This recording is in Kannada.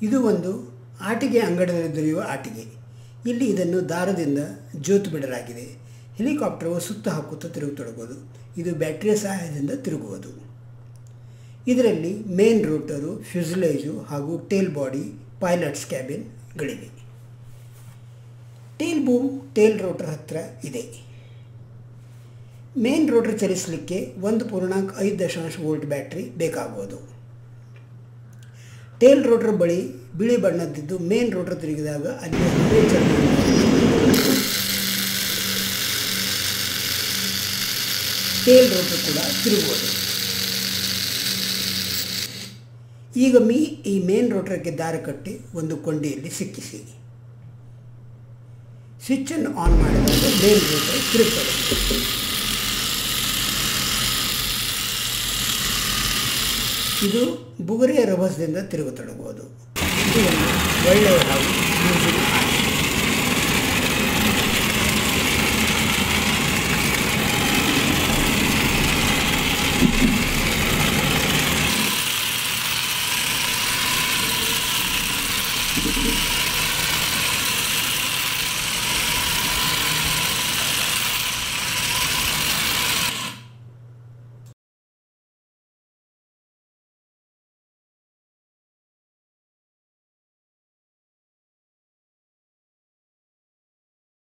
ಇದು ಒಂದು ಆಟಿಕೆ ಅಂಗಡಿಯಲ್ಲಿ ದೊರೆಯುವ ಆಟಿಕೆ ಇಲ್ಲಿ ಇದನ್ನು ದಾರದಿಂದ ಜೋತು ಬಿಡಲಾಗಿದೆ ಹೆಲಿಕಾಪ್ಟರ್ವು ಸುತ್ತ ಹಾಕುತ್ತಾ ತಿರುಗತೊಡಗೋದು ಇದು ಬ್ಯಾಟ್ರಿಯ ಸಹಾಯದಿಂದ ತಿರುಗುವುದು ಇದರಲ್ಲಿ ಮೇನ್ ರೋಟರು ಫ್ಯೂಸಲೇಜು ಹಾಗೂ ಟೇಲ್ ಬಾಡಿ ಪೈಲಟ್ಸ್ ಕ್ಯಾಬಿನ್ಗಳಿವೆ ಟೇಲ್ ಬೂಮ್ ಟೇಲ್ ರೋಟರ್ ಹತ್ತಿರ ಇದೆ ಮೇನ್ ರೋಟರ್ ಚಲಿಸಲಿಕ್ಕೆ ಒಂದು ಪೂರ್ಣಾಂಕ ಐದು ದಶಾಂಶ ವೋಲ್ಟ್ ಬ್ಯಾಟ್ರಿ ಬೇಕಾಗುವುದು ಟೇಲ್ ರೋಟರ್ ಬಳಿ ಬಿಳಿ ಬಣ್ಣದ್ದಿದ್ದು ಮೇನ್ ರೋಟರ್ ತಿರುಗಿದಾಗ ಅಲ್ಲಿ ಹಬೆ ಚಲನೆ ಟೇಲ್ ರೋಟರ್ ಕೂಡ ತಿರುಗುವುದು ಈಗ ಮೀ ಈ ಮೇನ್ ರೋಟರ್ಗೆ ದಾರ ಕಟ್ಟಿ ಒಂದು ಕೊಂಡಿಯಲ್ಲಿ ಸಿಕ್ಕಿಸಿ ಸ್ವಿಚ್ಚನ್ನು ಆನ್ ಮಾಡಿದಾಗ ಮೇನ್ ರೋಟರ್ ತಿರುಗುತ್ತದೆ ಇದು ಬುಗುರಿಯ ರಭಸದಿಂದ ತಿರುಗತೊಡಗುವುದು ಇದು ಒಂದು ಒಳ್ಳೆಯ ಹಾಗೂ ಮ್ಯೂಸಿಕ್